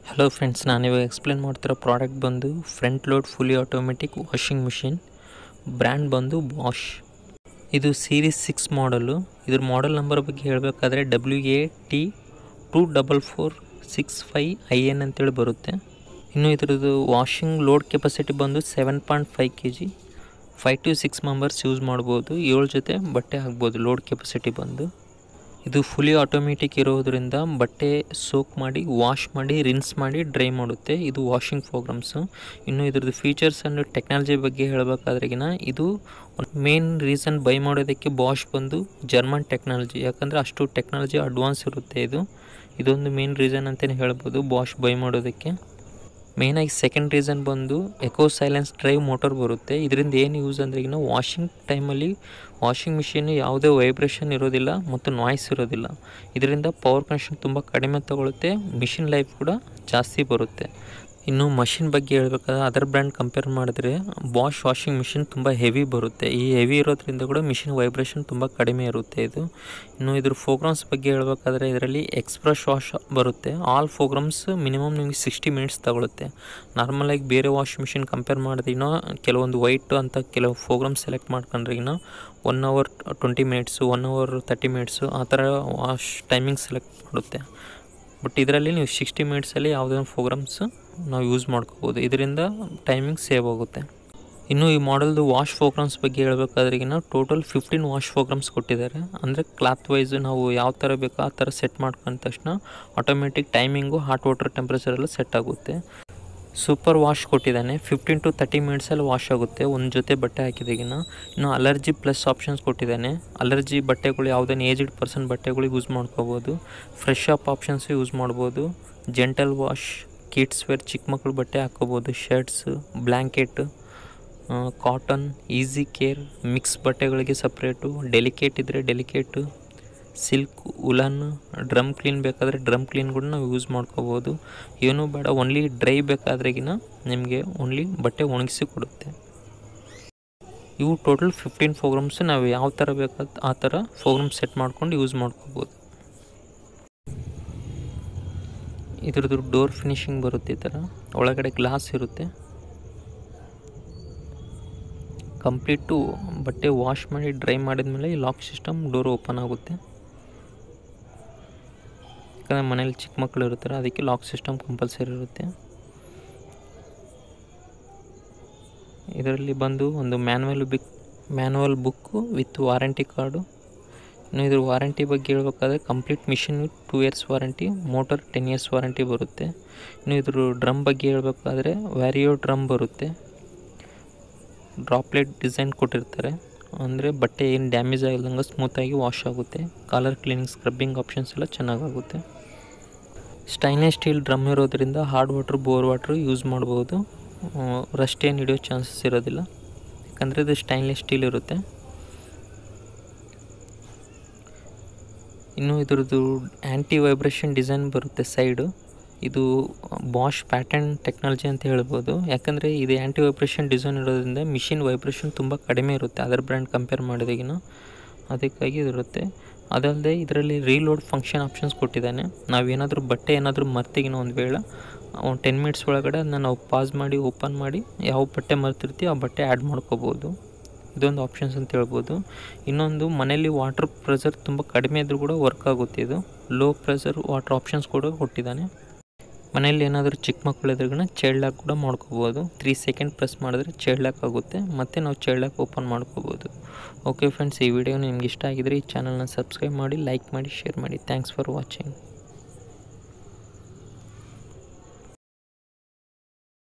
hello friends ನಾನಿವಾಗ explain ಮಾಡ್ತಿರೋ product ಬಂದು front load fully automatic washing machine brand ಬಂದು ಬಾಷ್ ಇದು ಸೀರೀಸ್ ಸಿಕ್ಸ್ ಮಾಡಲು ಇದ್ರ ಮಾಡೆಲ್ ನಂಬರ್ ಬಗ್ಗೆ ಹೇಳಬೇಕಾದ್ರೆ W A T two double four six five I N ಅಂತೇಳಿ ಬರುತ್ತೆ ಇನ್ನು ಇದ್ರದ್ದು ವಾಷಿಂಗ್ ಲೋಡ್ ಕೆಪಾಸಿಟಿ ಬಂದು seven point five K G five to six members use ಮಾಡ್ಬೋದು ಏಳು ಜೊತೆ ಬಟ್ಟೆ ಹಾಕ್ಬೋದು ಲೋಡ್ ಕೆಪಾಸಿಟಿ ಬಂದು ಇದು ಫುಲಿ ಆಟೋಮೆಟಿಕ್ ಇರೋದ್ರಿಂದ ಬಟ್ಟೆ ಸೋಕ್ ಮಾಡಿ ವಾಶ್ ಮಾಡಿ ರಿನ್ಸ್ ಮಾಡಿ ಡ್ರೈ ಮಾಡುತ್ತೆ ಇದು ವಾಷಿಂಗ್ ಪ್ರೋಗ್ರಾಮ್ಸು ಇನ್ನು ಇದ್ರದ್ದು ಫೀಚರ್ಸ್ ಆ್ಯಂಡ್ ಟೆಕ್ನಾಲಜಿ ಬಗ್ಗೆ ಹೇಳಬೇಕಾದ್ರೆಗಿನ ಇದು ಮೇನ್ ರೀಸನ್ ಬೈ ಮಾಡೋದಕ್ಕೆ ಬಾಷ್ ಬಂದು ಜರ್ಮನ್ ಟೆಕ್ನಾಲಜಿ ಯಾಕಂದರೆ ಅಷ್ಟು ಟೆಕ್ನಾಲಜಿ ಅಡ್ವಾನ್ಸ್ ಇರುತ್ತೆ ಇದು ಇದೊಂದು ಮೇನ್ ರೀಸನ್ ಅಂತಲೇ ಹೇಳ್ಬೋದು ಬಾಷ್ ಬೈ ಮಾಡೋದಕ್ಕೆ ಮೇಯ್ನಾಗಿ ಸೆಕೆಂಡ್ ರೀಸನ್ ಬಂದು ಎಕೋ ಸೈಲೆನ್ಸ್ ಡ್ರೈವ್ ಮೋಟರ್ ಬರುತ್ತೆ ಇದರಿಂದ ಏನು ಯೂಸ್ ಅಂದರೆ ಈಗ ನಾವು ವಾಷಿಂಗ್ ಟೈಮಲ್ಲಿ ವಾಷಿಂಗ್ ಮಿಷಿನ್ ಯಾವುದೇ ವೈಬ್ರೇಷನ್ ಇರೋದಿಲ್ಲ ಮತ್ತು ನಾಯ್ಸ್ ಇರೋದಿಲ್ಲ ಇದರಿಂದ ಪವರ್ ಕನ್ಷನ್ ತುಂಬ ಕಡಿಮೆ ತಗೊಳುತ್ತೆ ಮಿಷಿನ್ ಲೈಫ್ ಕೂಡ ಜಾಸ್ತಿ ಬರುತ್ತೆ ಇನ್ನು ಮಷಿನ್ ಬಗ್ಗೆ ಹೇಳ್ಬೇಕಾದ್ರೆ ಅದರ್ ಬ್ರ್ಯಾಂಡ್ ಕಂಪೇರ್ ಮಾಡಿದ್ರೆ ಬಾಷ್ ವಾಷಿಂಗ್ ಮಿಷಿನ್ ತುಂಬ ಹೆವಿ ಬರುತ್ತೆ ಈ ಹೆವಿ ಇರೋದ್ರಿಂದ ಕೂಡ ಮಿಷಿನ್ ವೈಬ್ರೇಷನ್ ತುಂಬ ಕಡಿಮೆ ಇರುತ್ತೆ ಇದು ಇನ್ನು ಇದ್ರ ಪ್ರೋಗ್ರಾಮ್ಸ್ ಬಗ್ಗೆ ಹೇಳ್ಬೇಕಾದ್ರೆ ಇದರಲ್ಲಿ ಎಕ್ಸ್ಪ್ರೆಸ್ ವಾಶ್ ಬರುತ್ತೆ ಆಲ್ ಪ್ರೋಗ್ರಾಮ್ಸ್ ಮಿನಿಮಮ್ ನಿಮಗೆ ಸಿಕ್ಸ್ಟಿ ಮಿನಿಟ್ಸ್ ತಗೊಳುತ್ತೆ ನಾರ್ಮಲಾಗಿ ಬೇರೆ ವಾಷ್ ಮಿಷಿನ್ ಕಂಪೇರ್ ಮಾಡಿದ್ರಿನೋ ಕೆಲವೊಂದು ವೈಟ್ ಅಂತ ಕೆಲವು ಪ್ರೋಗ್ರಾಮ್ ಸೆಲೆಕ್ಟ್ ಮಾಡ್ಕೊಂಡ್ರಿಗಿನ one hour twenty minutes one hour thirty minutes ಆ ಥರ ವಾಶ್ ಟೈಮಿಂಗ್ ಸೆಲೆಕ್ಟ್ ಮಾಡುತ್ತೆ ಬಟ್ ಇದರಲ್ಲಿ ನೀವು ಸಿಕ್ಸ್ಟಿ ಮಿನಿಟ್ಸಲ್ಲಿ ಯಾವುದೇ ಒಂದು ಪ್ರೋಗ್ರಾಮ್ಸ್ ನಾವು ಯೂಸ್ ಮಾಡ್ಕೋಬೋದು ಇದರಿಂದ ಟೈಮಿಂಗ್ ಸೇವ್ ಆಗುತ್ತೆ ಇನ್ನು ಈ ಮಾಡೆಲ್ದು ವಾಶ್ ಪ್ರೋಗ್ರಾಮ್ಸ್ ಬಗ್ಗೆ ಹೇಳ್ಬೇಕಾದ್ರಿಗಿನ ಟೋಟಲ್ ಫಿಫ್ಟೀನ್ ವಾಶ್ ಪ್ರೋಗ್ರಾಮ್ಸ್ ಕೊಟ್ಟಿದ್ದಾರೆ ಅಂದರೆ ಕ್ಲಾತ್ ವೈಸ್ ನಾವು ಯಾವ ಥರ ಬೇಕೋ ಆ ಥರ ಸೆಟ್ ಮಾಡ್ಕೊಂಡ ತಕ್ಷಣ automatic timing hot water temperature ಎಲ್ಲ ಸೆಟ್ ಆಗುತ್ತೆ ಸೂಪರ್ ವಾಶ್ ಕೊಟ್ಟಿದ್ದಾನೆ ಫಿಫ್ಟೀನ್ ಟು ತರ್ಟಿ ಮಿನಿಟ್ಸಲ್ಲಿ ವಾಶ್ ಆಗುತ್ತೆ ಒಂದು ಜೊತೆ ಬಟ್ಟೆ ಹಾಕಿದಾಗಿನ ಇನ್ನು ಅಲರ್ಜಿ ಪ್ಲಸ್ ಆಪ್ಷನ್ಸ್ ಕೊಟ್ಟಿದ್ದಾನೆ ಅಲರ್ಜಿ ಬಟ್ಟೆಗಳು ಯಾವುದೇ ಏಜ್ಡ್ ಪರ್ಸನ್ ಬಟ್ಟೆಗಳು ಯೂಸ್ ಮಾಡ್ಕೋಬೋದು ಫ್ರೆಶ್ ಅಪ್ ಆಪ್ಷನ್ಸು ಯೂಸ್ ಮಾಡ್ಬೋದು ಜೆಂಟಲ್ ವಾಶ್ ಕಿಡ್ಸ್ ವೇರ್ ಚಿಕ್ಕ ಮಕ್ಕಳು ಬಟ್ಟೆ ಹಾಕ್ಕೋಬೋದು shirts blanket cotton easy care mix ಬಟ್ಟೆಗಳಿಗೆ ಸಪ್ರೇಟು ಡೆಲಿಕೇಟ್ ಇದ್ದರೆ delicate silk woollen drum clean ಬೇಕಾದರೆ ಡ್ರಮ್ ಕ್ಲೀನ್ ಕೂಡ ನಾವು ಯೂಸ್ ಮಾಡ್ಕೋಬೋದು ಏನೂ ಬೇಡ ಓನ್ಲಿ ಡ್ರೈ ಬೇಕಾದ್ರೆಗಿನ ನಿಮಗೆ ಓನ್ಲಿ ಬಟ್ಟೆ ಒಣಗಿಸಿ ಕೊಡುತ್ತೆ ಇವು ಟೋಟಲ್ ಫಿಫ್ಟೀನ್ ಪ್ರೋಗ್ರಾಮ್ಸ್ ನಾವು ಯಾವ ಥರ ಬೇಕಾದ ಆ ಥರ ಪ್ರೋಗ್ರಾಮ್ ಸೆಟ್ ಮಾಡ್ಕೊಂಡು ಯೂಸ್ ಮಾಡ್ಕೋಬೋದು ಇದ್ರದ್ದು ಡೋರ್ ಫಿನಿಶಿಂಗ್ ಬರುತ್ತೆ ಈ ಥರ ಒಳಗಡೆ ಗ್ಲಾಸ್ ಇರುತ್ತೆ ಕಂಪ್ಲೀಟು ಬಟ್ಟೆ ವಾಶ್ ಮಾಡಿ ಡ್ರೈ ಮಾಡಿದ್ಮೇಲೆ ಈ ಲಾಕ್ ಸಿಸ್ಟಮ್ ಡೋರ್ ಓಪನ್ ಆಗುತ್ತೆ ಯಾಕಂದರೆ ಮನೇಲಿ ಚಿಕ್ಕ ಮಕ್ಕಳು ಇರ್ತಾರೆ ಅದಕ್ಕೆ ಲಾಕ್ ಸಿಸ್ಟಮ್ ಕಂಪಲ್ಸರಿ ಇರುತ್ತೆ ಇದರಲ್ಲಿ ಬಂದು ಒಂದು manual book manual book with warranty card ಇನ್ನು ಇದ್ರ ವಾರಂಟಿ ಬಗ್ಗೆ ಹೇಳ್ಬೇಕಾದ್ರೆ complete machine two years warranty motor ten years warranty ಬರುತ್ತೆ ಇನ್ನು ಇದ್ರ ಡ್ರಮ್ ಬಗ್ಗೆ ಹೇಳ್ಬೇಕಾದ್ರೆ ವ್ಯಾರಿಯೋ ಡ್ರಮ್ ಬರುತ್ತೆ ಡ್ರಾಪ್ಲೆಟ್ ಡಿಸೈನ್ ಕೊಟ್ಟಿರ್ತಾರೆ ಅಂದರೆ ಬಟ್ಟೆ ಏನು ಡ್ಯಾಮೇಜ್ ಆಗಿಲ್ಲದಂಗೆ ಸ್ಮೂತಾಗಿ ವಾಶ್ ಆಗುತ್ತೆ ಕಾಲರ್ ಕ್ಲೀನಿಂಗ್ ಸ್ಕ್ರಬ್ಬಿಂಗ್ ಆಪ್ಷನ್ಸ್ ಎಲ್ಲ ಚೆನ್ನಾಗಾಗುತ್ತೆ ಸ್ಟೈನ್ಲೆಸ್ ಸ್ಟೀಲ್ ಡ್ರಮ್ ಇರೋದ್ರಿಂದ hard water bore water use ಮಾಡ್ಬೋದು ರಸ್ಟ್ ಏನು ಹಿಡಿಯೋ ಚಾನ್ಸಸ್ ಇರೋದಿಲ್ಲ ಯಾಕಂದರೆ ಇದು ಸ್ಟೈನ್ಲೆಸ್ ಸ್ಟೀಲ್ ಇರುತ್ತೆ ಇನ್ನು ಇದ್ರದ್ದು ಆ್ಯಂಟಿ ವೈಬ್ರೇಷನ್ ಡಿಸೈನ್ ಬರುತ್ತೆ ಸೈಡು ಇದು ಬಾಷ್ ಪ್ಯಾಟರ್ನ್ ಟೆಕ್ನಾಲಜಿ ಅಂತ ಹೇಳ್ಬೋದು ಯಾಕಂದರೆ ಇದು ಆ್ಯಂಟಿ ವೈಬ್ರೇಷನ್ ಡಿಸೈನ್ ಇರೋದ್ರಿಂದ ಮಿಷಿನ್ ವೈಬ್ರೇಷನ್ ತುಂಬ ಕಡಿಮೆ ಇರುತ್ತೆ ಅದರ್ ಬ್ರ್ಯಾಂಡ್ ಕಂಪೇರ್ ಮಾಡಿದಾಗಿನ ಅದಕ್ಕಾಗಿ ಇದಿರುತ್ತೆ ಅದಲ್ಲದೆ ಇದರಲ್ಲಿ ರೀಲೋಡ್ ಫಂಕ್ಷನ್ ಆಪ್ಷನ್ಸ್ ಕೊಟ್ಟಿದ್ದಾನೆ ನಾವೇನಾದರೂ ಬಟ್ಟೆ ಏನಾದರೂ ಮರ್ತಿಗಿನ ಒಂದು ವೇಳೆ ಒಂದು ಟೆನ್ ಮಿನಿಟ್ಸ್ ಒಳಗಡೆ ಅದನ್ನ ನಾವು ಪಾಸ್ ಮಾಡಿ ಓಪನ್ ಮಾಡಿ ಯಾವ ಬಟ್ಟೆ ಮರ್ತಿರ್ತೀವಿ ಆ ಬಟ್ಟೆ ಆ್ಯಡ್ ಮಾಡ್ಕೋಬೋದು ಇದೊಂದು ಆಪ್ಷನ್ಸ್ ಅಂತ ಹೇಳ್ಬೋದು ಇನ್ನೊಂದು ಮನೇಲಿ ವಾಟರ್ ಪ್ರೆಷರ್ ತುಂಬ ಕಡಿಮೆ ಇದ್ರೂ ಕೂಡ ವರ್ಕ್ ಆಗುತ್ತೆ ಇದು ಲೋ ಪ್ರೆಷರ್ ವಾಟರ್ ಆಪ್ಷನ್ಸ್ ಕೂಡ ಕೊಟ್ಟಿದ್ದಾನೆ ಮನೇಲಿ ಏನಾದರೂ ಚಿಕ್ಕ ಮಕ್ಕಳು ಇದ್ರಿಗಣ ಚೈಲ್ಡ್ ಲಾಕ್ ಕೂಡ ಮಾಡ್ಕೋಬೋದು ತ್ರೀ ಸೆಕೆಂಡ್ ಪ್ರೆಸ್ ಮಾಡಿದ್ರೆ ಚೈಲ್ಡ್ ಲಾಕ್ ಆಗುತ್ತೆ ಮತ್ತು ನಾವು ಚೈಲ್ಡ್ ಲಾಕ್ ಓಪನ್ ಮಾಡ್ಕೋಬೋದು ಓಕೆ ಫ್ರೆಂಡ್ಸ್ ಈ ವಿಡಿಯೋ ನಿಮ್ಗೆ ಇಷ್ಟ ಆಗಿದ್ರೆ ಈ ಚಾನಲ್ನ ಸಬ್ಸ್ಕ್ರೈಬ್ ಮಾಡಿ ಲೈಕ್ ಮಾಡಿ ಶೇರ್ ಮಾಡಿ ಥ್ಯಾಂಕ್ಸ್ ಫಾರ್ ವಾಚಿಂಗ್